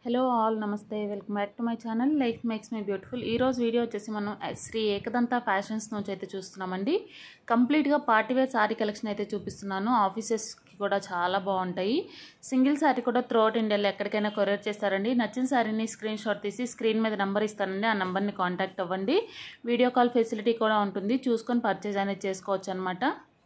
hello all నమస్తే welcome back to my channel like makes me beautiful ఈ రోజు video వచ్చేసి మనం శ్రీ ఏకదంత ఫ్యాషన్స్ నుంచి అయితే చూస్తున్నామండి కంప్లీట్గా పార్టీవేర్ శారీ కలెక్షన్ అయితే చూపిస్తున్నాను ఆఫీసెస్కి కూడా చాలా బాగుంటాయి సింగిల్ శారీ కూడా త్రూఅవుట్ ఇండియాలో ఎక్కడికైనా కొరియర్ చేస్తారండి నచ్చిన శారీని స్క్రీన్ షాట్ తీసి స్క్రీన్ మీద నెంబర్ ఇస్తానండి ఆ నెంబర్ని కాంటాక్ట్ అవ్వండి వీడియో కాల్ ఫెసిలిటీ కూడా ఉంటుంది చూసుకొని పర్చేజ్ అనేది చేసుకోవచ్చు అనమాట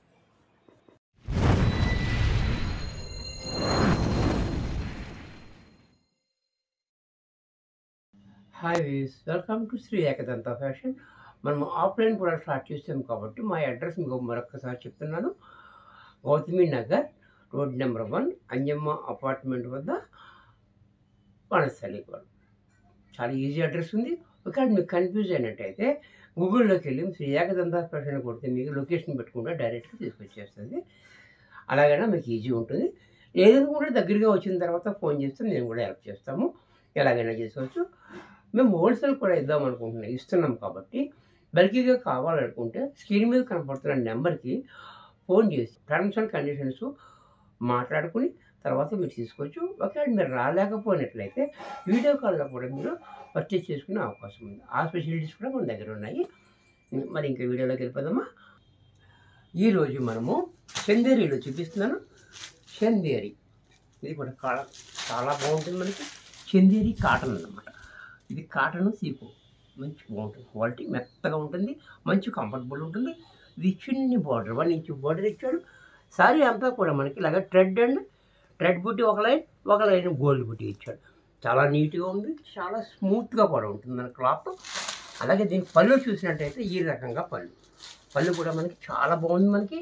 హాయ్ వీస్ welcome to Sri Ekadanta fashion మనం ఆఫ్లైన్ కూడా స్టార్ట్ చేసాం కాబట్టి మా అడ్రస్ మీకు మరొకసారి చెప్తున్నాను Gautami Nagar road number one Anjamma apartment వద్ద వనస్థలీపురం చాలా ఈజీ అడ్రస్ ఉంది ఒకవేళ మీకు కన్ఫ్యూజ్ అయినట్టయితే గూగుల్లోకి వెళ్ళి శ్రీ ఏకదంత ఫ్యాషన్ కొడితే మీకు లొకేషన్ పెట్టుకుంటే డైరెక్ట్గా తీసుకొచ్చేస్తుంది అలాగైనా మీకు ఈజీ ఉంటుంది ఏదైనా కూడా దగ్గరగా వచ్చిన తర్వాత ఫోన్ చేస్తే నేను కూడా హెల్ప్ చేస్తాము ఎలాగైనా చేసుకోవచ్చు మేము హోల్సేల్ కూడా ఇద్దాం అనుకుంటున్నాం ఇస్తున్నాం కాబట్టి బల్కీగా కావాలనుకుంటే స్క్రీన్ మీద కనపడుతున్న నెంబర్కి ఫోన్ చేసి టర్మ్స్ అండ్ కండిషన్స్ మాట్లాడుకుని తర్వాత మీరు తీసుకోవచ్చు ఒకవేళ మీరు రాలేకపోయినట్లయితే వీడియో కాల్లో కూడా మీరు పర్చేస్ చేసుకునే అవకాశం ఉంది ఆ ఫెసిలిటీస్ కూడా మన దగ్గర ఉన్నాయి మరి ఇంకా వీడియోలోకి వెళ్ళిపోదామా ఈరోజు మనము చందేరీలో చూపిస్తున్నాను చందేరి ఇది కూడా కా- చాలా బాగుంటుంది మనకి చందేరి కాటన్ అన్నమాట ఇది కాటన్ సీపు మంచి బాగుంటుంది క్వాలిటీ మెత్తగా ఉంటుంది మంచి కంఫర్టబుల్ ఉంటుంది ఇది చిన్ని బార్డర్ వన్ ఇంచ్ బార్డర్ ఇచ్చాడు సారీ అంతా కూడా మనకి ఇలాగ ట్రెడ్ అండ్ ట్రెడ్ బుట్టి ఒక లైన్ ఒక లైన్ గోల్డ్ బుట్టి ఇచ్చాడు చాలా నీట్గా ఉంది చాలా స్మూత్గా కూడా ఉంటుంది మన క్లాత్ అలాగే దీని పళ్ళు చూసినట్టయితే ఈ రకంగా పళ్ళు పళ్ళు కూడా మనకి చాలా బాగుంది మనకి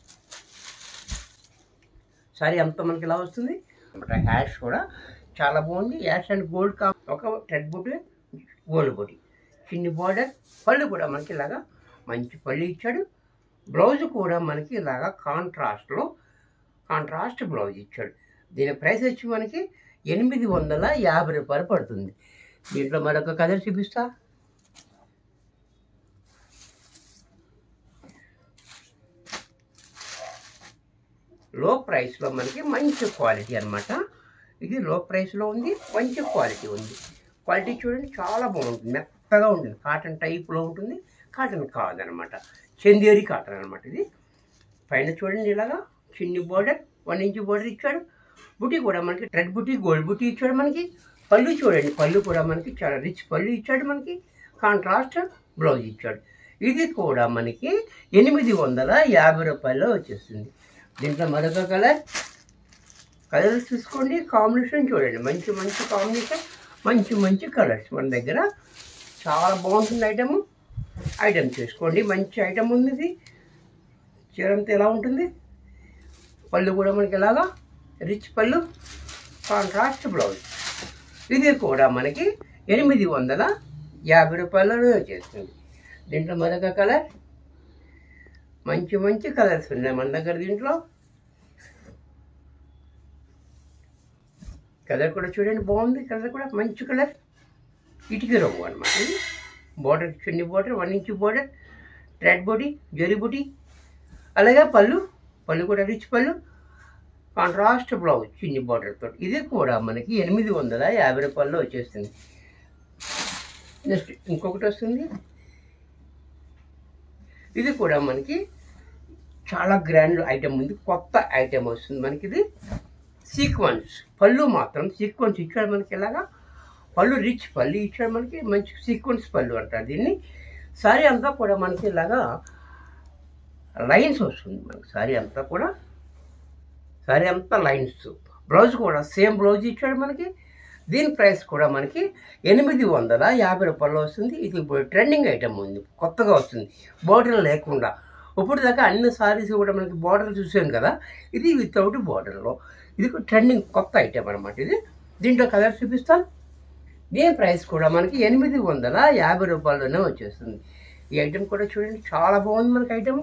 సారీ అంతా మనకి ఇలా వస్తుంది అనమాట హ్యాష్ కూడా చాలా బాగుంది యాష్ అండ్ గోల్డ్ కా ఒక రెడ్ బుట్టి గోల్డ్ బుట్టి చిన్ని బార్డర్ పళ్ళు కూడా మనకి ఇలాగా మంచి పళ్ళు ఇచ్చాడు బ్లౌజ్ కూడా మనకి ఇలాగా కాంట్రాస్ట్లో కాంట్రాస్ట్ బ్లౌజ్ ఇచ్చాడు దీని ప్రైస్ వచ్చి మనకి ఎనిమిది వందల యాభై రూపాయలు పడుతుంది దీంట్లో మరొక కలర్ చూపిస్తా లో ప్రైస్లో మనకి మంచి క్వాలిటీ అన్నమాట ఇది లో ప్రైస్లో ఉంది మంచి క్వాలిటీ ఉంది క్వాలిటీ చూడండి చాలా బాగుంటుంది మెత్తగా ఉంటుంది కాటన్ టైప్లో ఉంటుంది కాటన్ కాదనమాట చందేరి కాటన్ అనమాట ఇది పైన చూడండి ఇలాగా చిన్ని బోర్డర్ వన్ ఇంచ్ బోర్డర్ ఇచ్చాడు బుటీ కూడా మనకి రెడ్ బుటీ గోల్డ్ బుటీ ఇచ్చాడు మనకి పళ్ళు చూడండి పళ్ళు కూడా మనకి చాలా రిచ్ పళ్ళు ఇచ్చాడు మనకి కాంట్రాస్ట్ బ్లౌజ్ ఇచ్చాడు ఇది కూడా మనకి ఎనిమిది వందల యాభై రూపాయల్లో వచ్చేస్తుంది దీంట్లో మరొక కలర్ కలర్స్ చూసుకోండి కాంబినేషన్ చూడండి మంచి మంచి కాంబినేషన్ మంచి మంచి కలర్స్ మన దగ్గర చాలా బాగుంటుంది ఐటమ్ ఐటమ్ చూసుకోండి మంచి ఐటమ్ ఉంది ఇది చీరంతా ఎలా ఉంటుంది పళ్ళు కూడా మనకి ఎలాగా రిచ్ పళ్ళు కాంట్రాస్ట్ బ్లౌజ్ ఇది కూడా మనకి ఎనిమిది వందల యాభై రూపాయలలో వచ్చేస్తుంది దీంట్లో మరొక కలర్ మంచి మంచి కలర్స్ ఉన్నాయి మన దగ్గర దీంట్లో కలర్ కూడా చూడండి బాగుంది కలర్ కూడా మంచి కలర్ ఇటుక రంగు అనమాట ఇది బార్డర్ చిన్ని border one inch border red బొడి జరి బుడి అలాగే పళ్ళు పళ్ళు కూడా రిచ్ పళ్ళు కాంట్రాస్ట్ బ్లౌజ్ చిన్ని బార్డర్తో ఇది కూడా మనకి ఎనిమిది వందల యాభై రూపాయల్లో వచ్చేస్తుంది నెక్స్ట్ ఇంకొకటి వస్తుంది ఇది కూడా మనకి చాలా గ్రాండ్ ఐటమ్ ఉంది కొత్త ఐటమ్ వస్తుంది మనకి ఇది సీక్వెన్స్ పళ్ళు మాత్రం సీక్వెన్స్ ఇచ్చాడు మనకి ఎలాగా పళ్ళు రిచ్ పళ్ళు ఇచ్చాడు మనకి మంచి సీక్వెన్స్ పళ్ళు అంటారు దీన్ని సారీ అంతా కూడా మనకి ఇలాగా లైన్స్ వస్తుంది మనకి సారీ అంతా కూడా సారీ అంతా లైన్స్ బ్లౌజ్ కూడా సేమ్ బ్లౌజ్ ఇచ్చాడు మనకి దీని ప్రైస్ కూడా మనకి ఎనిమిది వందల యాభై రూపాయలు వస్తుంది ఇది ఇప్పుడు ట్రెండింగ్ ఐటమ్ ఉంది కొత్తగా వస్తుంది బార్డర్ లేకుండా ఇప్పుడు దాకా అన్ని సారీస్ కూడా మనకి బార్డర్ చూసాం కదా ఇది వితౌట్ బార్డర్లో ఇది ట్రెండింగ్ కొత్త ఐటమ్ అనమాట ఇది దీంట్లో కలర్ చూపిస్తాను దీని ప్రైస్ కూడా మనకి ఎనిమిది వందల యాభై రూపాయల్లోనే వచ్చేస్తుంది ఈ ఐటమ్ కూడా చూడండి చాలా బాగుంది మనకి ఐటమ్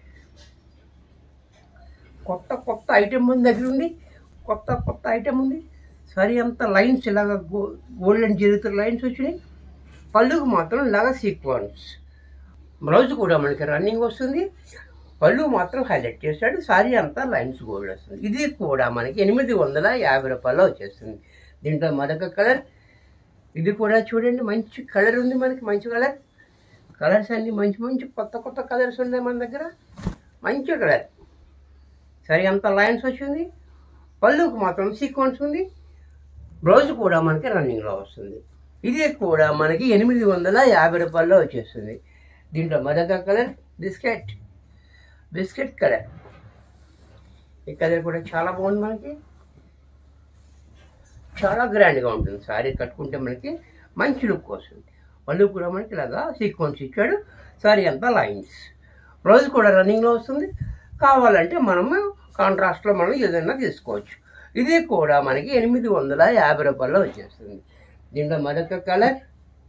కొత్త కొత్త ఐటమ్ మన దగ్గర ఉంది కొత్త కొత్త ఐటమ్ ఉంది సరి అంతా లైన్స్ ఇలాగ గో గోల్డెన్ జీవిత లైన్స్ వచ్చినాయి పళ్ళుకు మాత్రం ఇలాగ సీక్వెన్స్ బ్లౌజ్ కూడా మనకి రన్నింగ్ వస్తుంది పళ్ళు మాత్రం హైలైట్ చేశాడు సారీ అంతా లైన్స్ గోల్డ్ వస్తుంది ఇది కూడా మనకి ఎనిమిది వందల యాభై రూపాయలు వచ్చేస్తుంది దీంట్లో మరొక కలర్ ఇది కూడా చూడండి మంచి కలర్ ఉంది మనకి మంచి కలర్ కలర్స్ అన్ని మంచి మంచి కొత్త కొత్త కలర్స్ ఉన్నాయి మన దగ్గర మంచి కలర్ సరే అంత లైన్స్ వచ్చింది పళ్ళుకు మాత్రం సీక్వెన్స్ ఉంది బ్లౌజ్ కూడా మనకి రన్నింగ్లో వస్తుంది ఇది కూడా మనకి ఎనిమిది వందల యాభై రూపాయల్లో వచ్చేస్తుంది దీంట్లో మరొక కలర్ బిస్కెట్ బిస్కెట్ కలర్ ఈ కలర్ కూడా చాలా బాగుంది మనకి చాలా గ్రాండ్గా ఉంటుంది సారీ కట్టుకుంటే మనకి మంచి లుక్ వస్తుంది పళ్ళు కూడా మనకి ఇలాగా సీక్వెన్స్ ఇచ్చాడు సారీ అంతా లైన్స్ బ్లౌజ్ కూడా రన్నింగ్లో వస్తుంది కావాలంటే మనము కాంట్రాస్ట్లో మనం ఏదైనా తీసుకోవచ్చు ఇది కూడా మనకి ఎనిమిది వందల యాభై రూపాయల్లో వచ్చేస్తుంది దీంట్లో మరొక కలర్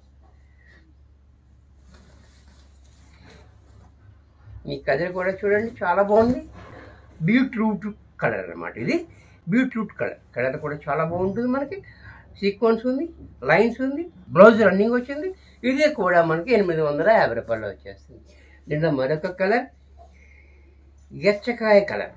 ఈ కలర్ కూడా చూడండి చాలా బాగుంది బీట్రూట్ కలర్ అన్నమాట ఇది బీట్రూట్ కలర్ కలర్ కూడా చాలా బాగుంటుంది మనకి సీక్వెన్స్ ఉంది లైన్స్ ఉంది బ్లౌజ్ రన్నింగ్ వచ్చింది ఇది కూడా మనకి ఎనిమిది వందల యాభై రూపాయలు వచ్చేస్తుంది దీంట్లో మరొక కలర్ గెచ్చకాయ కలర్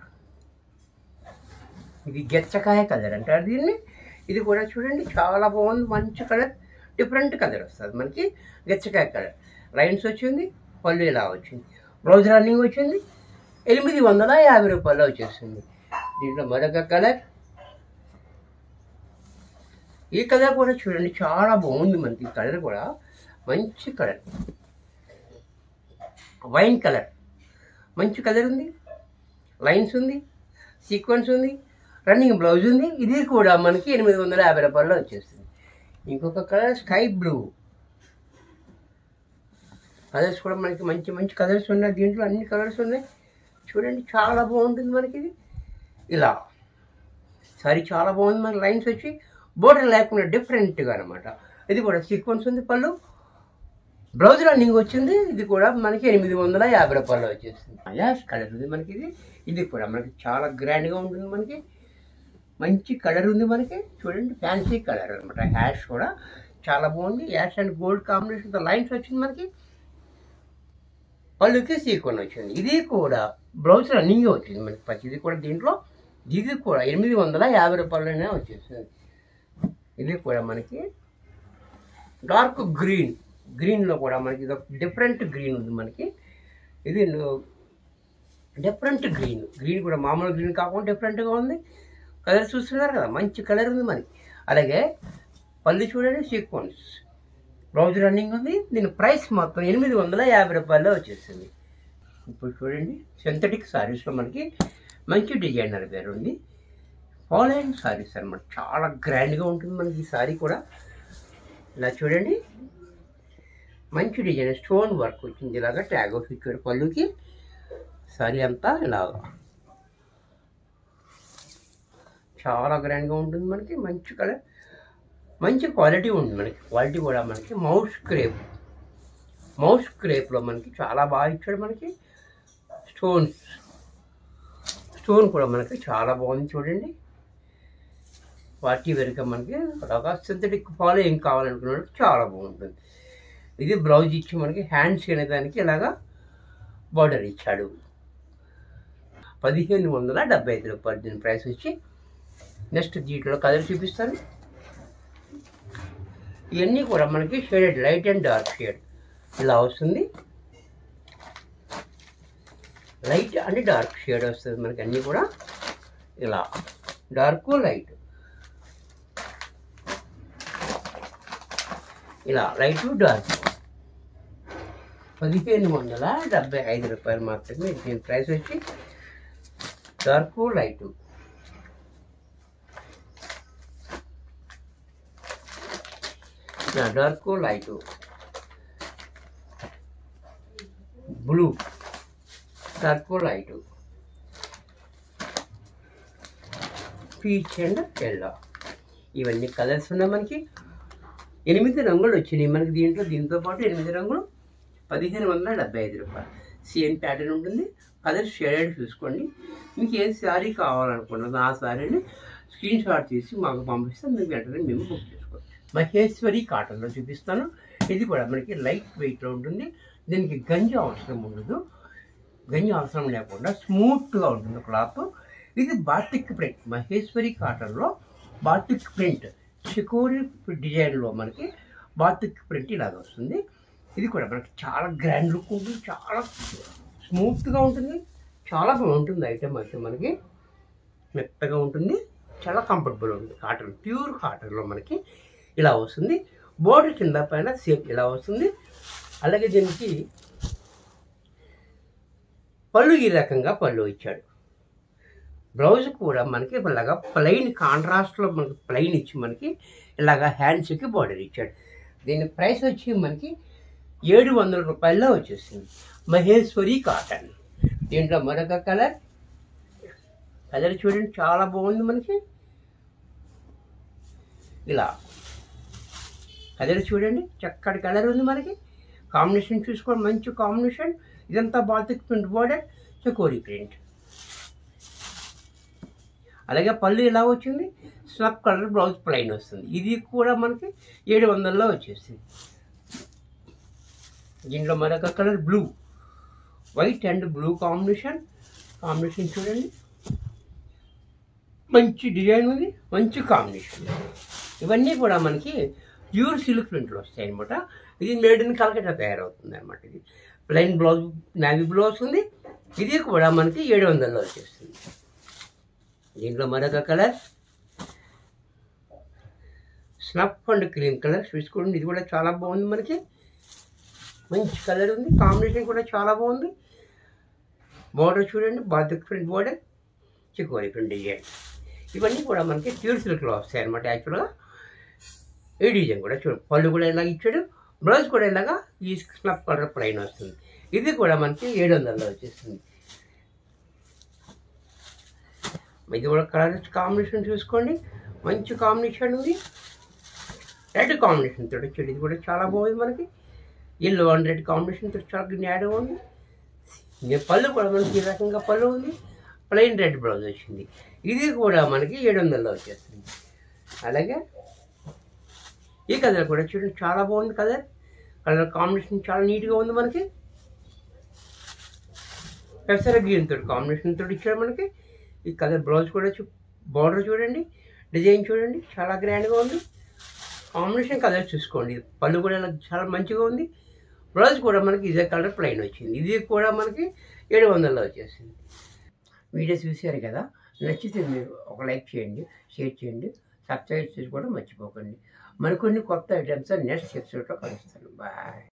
ఇది గెచ్చకాయ కలర్ అంటారు దీన్ని ఇది కూడా చూడండి చాలా బాగుంది మంచి కలర్ డిఫరెంట్ కలర్ వస్తుంది మనకి గెచ్చకాయ కలర్ లైన్స్ వచ్చింది పళ్ళు ఇలా వచ్చింది బ్లౌజ్ రన్నింగ్ వచ్చింది ఎనిమిది వందల యాభై రూపాయలు వచ్చేస్తుంది దీంట్లో మరొక కలర్ ఈ కలర్ కూడా చూడండి చాలా బాగుంది మనకి ఈ కలర్ కూడా మంచి కలర్ వైన్ కలర్ మంచి కలర్ ఉంది లైన్స్ ఉంది సీక్వెన్స్ ఉంది రన్నింగ్ బ్లౌజ్ ఉంది ఇది కూడా మనకి ఎనిమిది వందల యాభై రూపాయల్లో వచ్చేస్తుంది ఇంకొక కలర్ స్కై బ్లూ కలర్స్ కూడా మనకి మంచి మంచి కలర్స్ ఉన్నాయి దీంట్లో అన్ని కలర్స్ ఉన్నాయి చూడండి చాలా బాగుంటుంది మనకి ఇది ఇలా సారీ చాలా బాగుంది మనకి లైన్స్ వచ్చి బోర్డర్ లేకుండా డిఫరెంట్గా అనమాట ఇది కూడా సీక్వెన్స్ ఉంది పళ్ళు బ్లౌజ్ రన్నింగ్ వచ్చింది ఇది కూడా మనకి ఎనిమిది వందల యాభై రూపాయలు వచ్చేస్తుంది యాష్ కలర్ ఉంది మనకి ఇది ఇది కూడా మనకి చాలా గ్రాండ్గా ఉంటుంది మనకి మంచి కలర్ ఉంది మనకి చూడండి ఫ్యాన్సీ కలర్ అనమాట యాష్ కూడా చాలా బాగుంది యాష్ అండ్ గోల్డ్ కాంబినేషన్తో లైన్స్ వచ్చింది మనకి పళ్ళుకి సీక్వెన్ వచ్చింది ఇది కూడా బ్లౌజ్ రన్నింగ్ వచ్చింది మనకి ప్రతిది కూడా దీంట్లో ఇది కూడా ఎనిమిది వందల యాభై రూపాయలనే వచ్చేస్తుంది ఇది కూడా మనకి డార్క్ గ్రీన్ గ్రీన్లో కూడా మనకి ఇది డిఫరెంట్ గ్రీన్ ఉంది మనకి ఇది డిఫరెంట్ గ్రీన్ గ్రీన్ కూడా మామూలు గ్రీన్ కాకుండా డిఫరెంట్గా ఉంది కలర్ చూస్తున్నారు కదా మంచి కలర్ ఉంది మనకి అలాగే పళ్ళు చూడండి సీక్వెన్స్ బ్లౌజ్ రన్నింగ్ ఉంది దీని ప్రైస్ మొత్తం ఎనిమిది వందల యాభై రూపాయల్లో వచ్చేస్తుంది ఇప్పుడు చూడండి సింథటిక్ సారీస్లో మనకి మంచి డిజైనర్ పేరు ఉంది ఫాలోయింగ్ సారీస్ అనమాట చాలా గ్రాండ్గా ఉంటుంది మనకి ఈ సారీ కూడా ఇలా చూడండి మంచి డిజైన్ స్టోన్ వర్క్ వచ్చింది ఇలాగా ట్యాగ్ ఆఫ్ ఇచ్చారు పళ్ళుకి సారీ అంతా ఇలాగా చాలా గ్రాండ్గా ఉంటుంది మనకి మంచి కలర్ మంచి క్వాలిటీ ఉంది మనకి క్వాలిటీ కూడా మనకి మౌస్ క్రేప్ మౌస్ క్రేప్లో మనకి చాలా బాగా ఇచ్చాడు మనకి స్టోన్స్ స్టోన్ కూడా మనకి చాలా బాగుంది చూడండి వాటి వెనుక మనకి ఒక సింథటిక్ ఫాలో ఏం కావాలనుకున్నాడు చాలా బాగుంటుంది ఇది బ్లౌజ్ ఇచ్చి మనకి హ్యాండ్స్ అనేదానికి ఇలాగా బార్డర్ ఇచ్చాడు పదిహేను వందల డెబ్బై ఐదు రూపాయలు దీని ప్రైస్ వచ్చి నెక్స్ట్ దీంట్లో కలర్ చూపిస్తాను ఇవన్నీ కూడా మనకి shaded light and dark shade ఇలా వస్తుంది లైట్ అండ్ డార్క్ షేడ్ వస్తుంది మనకి అన్నీ కూడా ఇలా డార్క్ లైట్ ఇలా లైట్ డార్క్ పదిహేను వందల డెబ్బై ఐదు రూపాయలు మాత్రమే దీని ప్రైస్ వచ్చి dark light dark light blue dark light peach and yellow ఇవన్నీ కలర్స్ ఉన్నాయి మనకి ఎనిమిది రంగులు వచ్చినాయి మనకి దీంట్లో దీంతో పాటు ఎనిమిది రంగులు పదిహేను వందల డెబ్బై ఐదు రూపాయలు సేమ్ ప్యాటర్న్ ఉంటుంది కలర్ షేడెడ్ చూసుకోండి మీకు ఏ శారీ కావాలనుకున్నది ఆ శారీని స్క్రీన్ షాట్ తీసి మాకు పంపిస్తే మీకు వెంటనే మేము బుక్ చేసుకోవచ్చు మహేశ్వరి కాటన్లో చూపిస్తాను ఇది కూడా మనకి లైట్ వెయిట్లో ఉంటుంది దీనికి గంజి అవసరం ఉండదు గంజి అవసరం లేకుండా స్మూత్గా ఉంటుంది క్లాత్ ఇది బాటిక్ ప్రింట్ మహేశ్వరి కాటన్లో బాటిక్ ప్రింట్ చికోరి డిజైన్లో మనకి బాతిక్ ప్రింట్ ఇలాగ వస్తుంది ఇది కూడా మనకి చాలా గ్రాండ్ లుక్ ఉంటుంది చాలా స్మూత్గా ఉంటుంది చాలా బాగుంటుంది ఐటమ్ అయితే మనకి మెత్తగా ఉంటుంది చాలా కంఫర్టబుల్ ఉంటుంది కాటన్ ప్యూర్ కాటన్లో మనకి ఇలా వస్తుంది బోర్డర్ కింద పైన సేమ్ ఇలా వస్తుంది అలాగే దీనికి పళ్ళు ఈ రకంగా పళ్ళు ఇచ్చాడు బ్లౌజ్ కూడా మనకి ఇలాగా ప్లెయిన్ కాంట్రాస్ట్లో మనకి ప్లెయిన్ ఇచ్చి మనకి ఇలాగా హ్యాండ్స్కి బార్డర్ ఇచ్చాడు దీని ప్రైస్ వచ్చి మనకి ఏడు వందల రూపాయల్లో వచ్చేసింది మహేశ్వరి కాటన్ దీంట్లో మరొక కలర్ కలర్ చూడండి చాలా బాగుంది మనకి ఇలా కలర్ చూడండి చక్కటి కలర్ ఉంది మనకి కాంబినేషన్ చూసుకోండి మంచి కాంబినేషన్ ఇదంతా బాతిక్ ప్రింట్ బోర్డర్ చకోరి ప్రింట్ అలాగే పళ్ళు ఇలా వచ్చింది స్నప్ కలర్ బ్లౌజ్ ప్లెయిన్ వస్తుంది ఇది కూడా మనకి ఏడు వందల్లో వచ్చేసింది దీంట్లో మరొక colour blue white and blue combination combination చూడండి మంచి డిజైన్ ఉంది మంచి కాంబినేషన్ ఇవన్నీ కూడా మనకి ప్యూర్ సిల్క్ ప్రింట్లు వస్తాయి అనమాట ఇది మేడ్ ఇన్ కలకట్టా తయారవుతుంది అనమాట ఇది ప్లెయిన్ బ్లౌజ్ నావీ బ్లూ వస్తుంది ఇది కూడా మనకి ఏడు వందల్లో వచ్చేస్తుంది దీంట్లో మరొక colour snuff and cream colour చూసుకోండి ఇది కూడా చాలా బాగుంది మనకి మంచి కలర్ ఉంది కాంబినేషన్ కూడా చాలా బాగుంది బోర్డర్ చూడండి బాతిక్ ప్రింట్ బోర్డర్ చికోరి ప్రింట్ డిజైన్ ఇవన్నీ కూడా మనకి ప్యూర్ సిల్క్లో వస్తాయి అనమాట యాక్చువల్గా ఈ డిజైన్ కూడా చూడండి పళ్ళు కూడా ఇలాగ ఇచ్చాడు బ్లౌజ్ కూడా ఇలాగా ఈ స్నఫ్ కలర్ ప్లైన్ వస్తుంది ఇది కూడా మనకి ఏడు వందల్లో వచ్చేస్తుంది ఇది కూడా కలర్ కాంబినేషన్ చూసుకోండి మంచి కాంబినేషన్ ఉంది రెడ్ కాంబినేషన్ తోటి వచ్చాడు ఇది కూడా చాలా బాగుంది మనకి ఎల్లో అండ్ రెడ్ కాంబినేషన్ తోటి చాలా న్యాడ్ ఉంది ఇంకా పళ్ళు కూడా మనకి ఈ రకంగా పళ్ళు ఉంది ప్లెయిన్ రెడ్ బ్లౌజ్ వచ్చింది ఇది కూడా మనకి ఏడు వందల్లో వచ్చేస్తుంది అలాగే ఈ కలర్ కూడా చూడండి చాలా బాగుంది కలర్ కలర్ కాంబినేషన్ చాలా నీట్గా ఉంది మనకి పెసర గ్రీన్ తోటి కాంబినేషన్ తోటి ఇచ్చాడు మనకి ఈ కలర్ బ్లౌజ్ కూడా చూ బార్డర్ చూడండి డిజైన్ చూడండి చాలా గ్రాండ్గా ఉంది కాంబినేషన్ కలర్ చూసుకోండి పళ్ళు కూడా ఇలా చాలా మంచిగా ఉంది బ్లౌజ్ కూడా మనకి ఇదే కలర్ ప్లెయిన్ వచ్చింది ఇది కూడా మనకి ఏడు వందల్లో వచ్చేసింది వీడియో చూశారు కదా నచ్చితే మీరు ఒక లైక్ చేయండి షేర్ చేయండి సబ్స్క్రైబ్ చేసుకోవడం మర్చిపోకండి మరికొన్ని కొత్త ఐటమ్స్ నెక్స్ట్ ఎపిసోడ్లో కలుస్తాను బాయ్